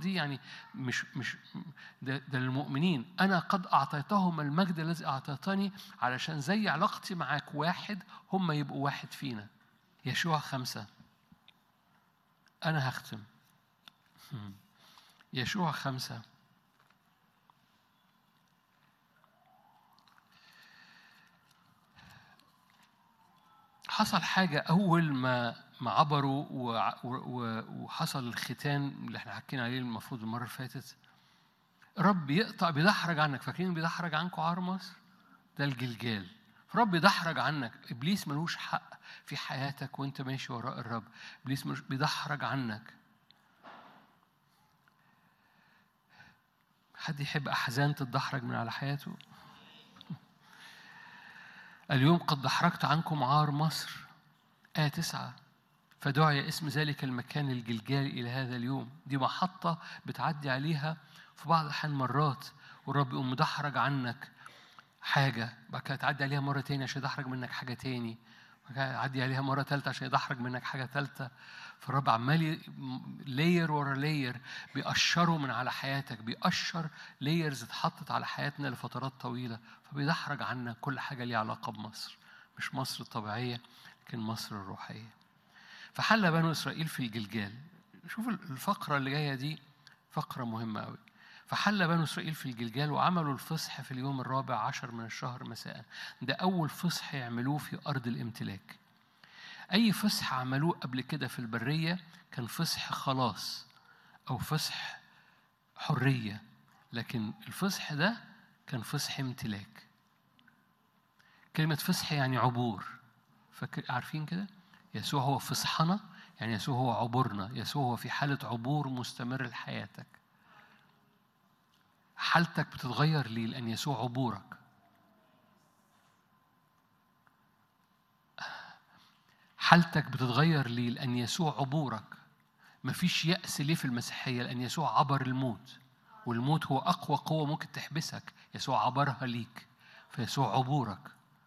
دي يعني مش مش ده, ده للمؤمنين انا قد اعطيتهم المجد الذي اعطيتني علشان زي علاقتي معاك واحد هم يبقوا واحد فينا يشوع خمسة أنا هختم يشوع خمسة حصل حاجة أول ما ما عبروا وحصل الختان اللي احنا حكينا عليه المفروض المرة اللي فاتت رب يقطع بيدحرج عنك فاكرين بيدحرج عنكم عار مصر؟ ده الجلجال رب يدحرج عنك ابليس ملوش حق في حياتك وانت ماشي وراء الرب ابليس ملوش بيدحرج عنك حد يحب احزان تتدحرج من على حياته اليوم قد دحرجت عنكم عار مصر آية تسعة فدعي اسم ذلك المكان الجلجال إلى هذا اليوم دي محطة بتعدي عليها في بعض الأحيان مرات والرب يقوم مدحرج عنك حاجة بعد كده تعدي عليها مرة تاني عشان يدحرج منك حاجة تاني يعدي عليها مرة تالتة عشان يدحرج منك حاجة تالتة فالرب عمال لاير ورا لاير بيقشره من على حياتك بيقشر لايرز اتحطت على حياتنا لفترات طويلة فبيدحرج عنا كل حاجة ليها علاقة بمصر مش مصر الطبيعية لكن مصر الروحية فحل بنو إسرائيل في الجلجال شوف الفقرة اللي جاية دي فقرة مهمة أوي فحل بنو إسرائيل في الجلجال وعملوا الفصح في اليوم الرابع عشر من الشهر مساء ده أول فصح يعملوه في أرض الامتلاك أي فصح عملوه قبل كده في البرية كان فصح خلاص أو فصح حرية لكن الفصح ده كان فصح امتلاك كلمة فصح يعني عبور فاكر عارفين كده يسوع هو فصحنا يعني يسوع هو عبورنا يسوع هو في حالة عبور مستمر لحياتك حالتك بتتغير ليه لأن يسوع عبورك حالتك بتتغير ليه لأن يسوع عبورك مفيش يأس ليه في المسيحية لأن يسوع عبر الموت والموت هو أقوى قوة ممكن تحبسك يسوع عبرها ليك فيسوع عبورك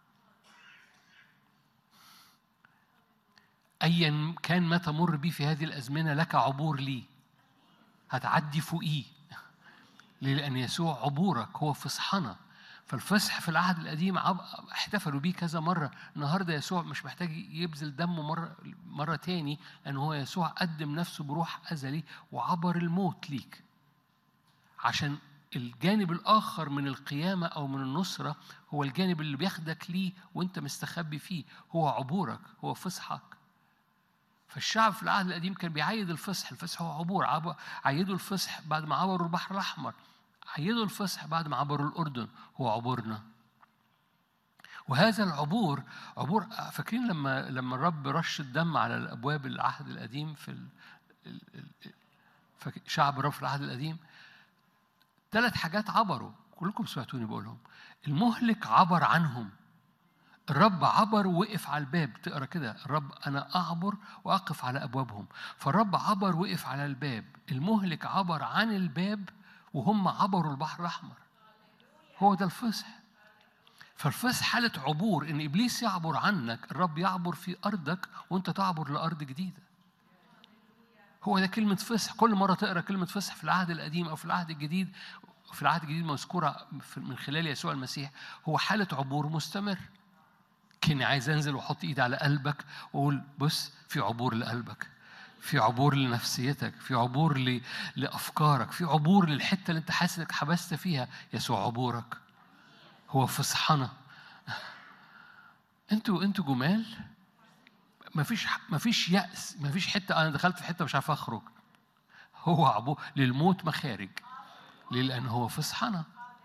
أيا كان ما تمر بيه في هذه الأزمنة لك عبور ليه هتعدي فوقيه ليه؟ لأن يسوع عبورك هو فصحنا فالفصح في العهد القديم احتفلوا بيه كذا مرة النهاردة يسوع مش محتاج يبذل دمه مرة, مرة تاني لأن هو يسوع قدم نفسه بروح أزلي وعبر الموت ليك عشان الجانب الآخر من القيامة أو من النصرة هو الجانب اللي بياخدك ليه وأنت مستخبي فيه هو عبورك هو فصحك فالشعب في العهد القديم كان بيعيد الفصح الفصح هو عبور عبر عيدوا الفصح بعد ما عبروا البحر الأحمر عيدوا الفصح بعد ما عبروا الأردن هو عبورنا وهذا العبور عبور فاكرين لما لما الرب رش الدم على الابواب العهد القديم في ال... شعب الرب في العهد القديم ثلاث حاجات عبروا كلكم سمعتوني بقولهم المهلك عبر عنهم الرب عبر ووقف على الباب تقرا كده الرب انا اعبر واقف على ابوابهم فالرب عبر وقف على الباب المهلك عبر عن الباب وهم عبروا البحر الاحمر هو ده الفصح فالفصح حالة عبور إن إبليس يعبر عنك الرب يعبر في أرضك وأنت تعبر لأرض جديدة هو ده كلمة فصح كل مرة تقرأ كلمة فصح في العهد القديم أو في العهد الجديد في العهد الجديد مذكورة من خلال يسوع المسيح هو حالة عبور مستمر كني عايز انزل واحط ايدي على قلبك واقول بص في عبور لقلبك في عبور لنفسيتك في عبور ل... لافكارك في عبور للحته اللي انت حاسس انك حبست فيها يسوع عبورك هو فصحنا انتوا انتوا جمال مفيش مفيش يأس مفيش حته انا دخلت في حته مش عارف اخرج هو عبور للموت مخارج ليه لان هو فصحنا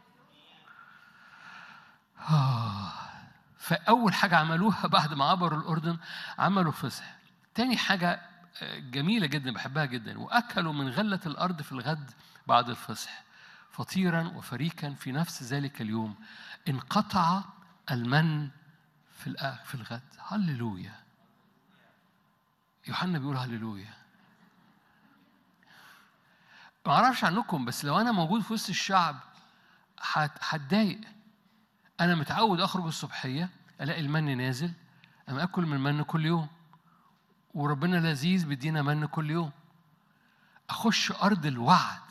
آه. فأول حاجة عملوها بعد ما عبروا الأردن عملوا فصح تاني حاجة جميلة جدا بحبها جدا وأكلوا من غلة الأرض في الغد بعد الفصح فطيرا وفريكا في نفس ذلك اليوم انقطع المن في في الغد هللويا يوحنا بيقول هللويا ما اعرفش عنكم بس لو انا موجود في وسط الشعب هتضايق انا متعود اخرج الصبحيه الاقي المن نازل اما اكل من المن كل يوم وربنا لذيذ بيدينا من كل يوم اخش ارض الوعد